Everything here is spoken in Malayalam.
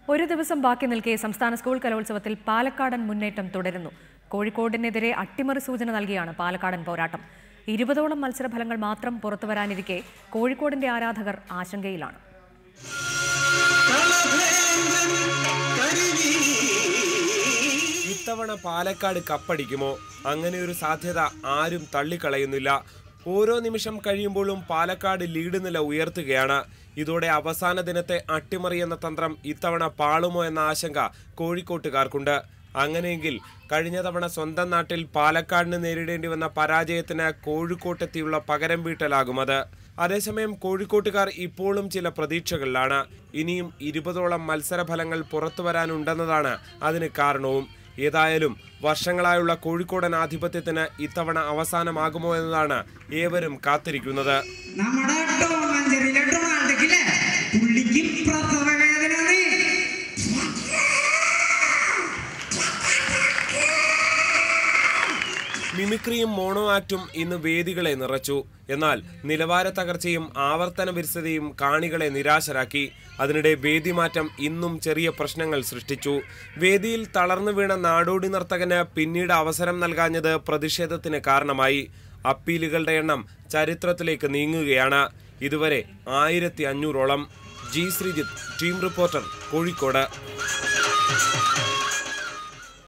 ഒരു ദിവസം ബാക്കി നിൽക്കെ സംസ്ഥാന സ്കൂൾ കലോത്സവത്തിൽ പാലക്കാടൻ മുന്നേറ്റം തുടരുന്നു കോഴിക്കോടിനെതിരെ അട്ടിമറി സൂചന നൽകിയാണ് പാലക്കാടൻ പോരാട്ടം ഇരുപതോളം മത്സരഫലങ്ങൾ മാത്രം പുറത്തുവരാനിരിക്കെ കോഴിക്കോടിന്റെ ആരാധകർ ആശങ്കയിലാണ് ഇത്തവണ പാലക്കാട് കപ്പടിക്കുമോ അങ്ങനെ ഒരു സാധ്യത ആരും തള്ളിക്കളയുന്നില്ല ഓരോ നിമിഷം കഴിയുമ്പോഴും പാലക്കാട് ലീഡ് നില ഉയർത്തുകയാണ് ഇതോടെ അവസാന ദിനത്തെ അട്ടിമറി എന്ന തന്ത്രം ഇത്തവണ പാളുമോ എന്ന ആശങ്ക കോഴിക്കോട്ടുകാർക്കുണ്ട് അങ്ങനെയെങ്കിൽ കഴിഞ്ഞ തവണ സ്വന്തം നാട്ടിൽ പാലക്കാടിന് നേരിടേണ്ടി വന്ന പരാജയത്തിന് കോഴിക്കോട്ടെത്തിയുള്ള പകരം വീട്ടലാകും അത് അതേസമയം കോഴിക്കോട്ടുകാർ ഇപ്പോഴും ചില പ്രതീക്ഷകളിലാണ് ഇനിയും ഇരുപതോളം മത്സരഫലങ്ങൾ പുറത്തു വരാനുണ്ടെന്നതാണ് അതിന് കാരണവും ഏതായാലും വർഷങ്ങളായുള്ള കോഴിക്കോടൻ ആധിപത്യത്തിന് ഇത്തവണ അവസാനമാകുമോ എന്നതാണ് ഏവരും കാത്തിരിക്കുന്നത് നമ്മുടെ ടോമഞ്ചേരിയിലെ ഡൊണാൾഡക്കില്ലേ പുള്ളിക്ക് പ്രസവ വേദന മിമിക്രിയും മോണോ ആക്റ്റും ഇന്ന് വേദികളെ നിറച്ചു എന്നാൽ നിലവാര തകർച്ചയും ആവർത്തന വിരസതയും കാണികളെ നിരാശരാക്കി അതിനിടെ വേദിമാറ്റം ഇന്നും ചെറിയ പ്രശ്നങ്ങൾ സൃഷ്ടിച്ചു വേദിയിൽ തളർന്നു വീണ നാടോടി നർത്തകന് പിന്നീട് അവസരം നൽകാഞ്ഞത് പ്രതിഷേധത്തിന് കാരണമായി അപ്പീലുകളുടെ എണ്ണം ചരിത്രത്തിലേക്ക് നീങ്ങുകയാണ് ഇതുവരെ ആയിരത്തി അഞ്ഞൂറോളം G Sreejith team reporter Kozhikode